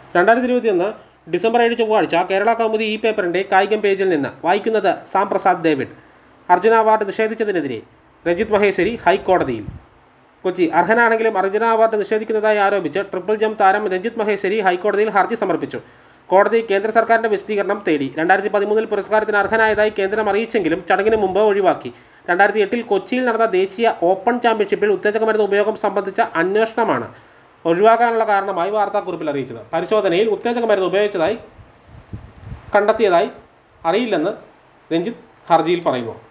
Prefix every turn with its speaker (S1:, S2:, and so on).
S1: രണ്ടായിരത്തി ഇരുപത്തിയൊന്ന് ഡിസംബർ ഏഴ് ചൊവ്വാഴ്ച കേരള കൗമുദി ഈ പേപ്പറിൻ്റെ കായികം പേജിൽ നിന്ന് വായിക്കുന്നത് സാം പ്രസാദ് ഡേവിഡ് അർജുന അവാർഡ് നിഷേധിച്ചതിനെതിരെ രഞ്ജിത്ത് മഹേശ്വരി ഹൈക്കോടതിയിൽ കൊച്ചി അർഹനാണെങ്കിലും അർജുന അവാർഡ് നിഷേധിക്കുന്നതായി ആരോപിച്ച് ട്രിപ്പിൾ ജംപ് താരം രഞ്ജിത്ത് മഹേശ്വരി ഹൈക്കോടതിയിൽ ഹർജി സമർപ്പിച്ചു കോടതി കേന്ദ്ര സർക്കാരിന്റെ വിശദീകരണം തേടി രണ്ടായിരത്തി പതിമൂന്നിൽ പുരസ്കാരത്തിന് അർഹനായതായി കേന്ദ്രം അറിയിച്ചെങ്കിലും ചടങ്ങിന് മുമ്പ് ഒഴിവാക്കി രണ്ടായിരത്തി എട്ടിൽ കൊച്ചിയിൽ നടന്ന ദേശീയ ഓപ്പൺ ചാമ്പ്യൻഷിപ്പിൽ ഉത്തേജകമരുന്ന് ഉപയോഗം സംബന്ധിച്ച അന്വേഷണമാണ് ഒഴിവാക്കാനുള്ള കാരണമായി വാർത്താക്കുറിപ്പിൽ അറിയിച്ചത് പരിശോധനയിൽ ഉത്തേജകമരുന്ന് ഉപയോഗിച്ചതായി കണ്ടെത്തിയതായി അറിയില്ലെന്ന് രഞ്ജിത്ത് ഹർജിയിൽ പറയുന്നു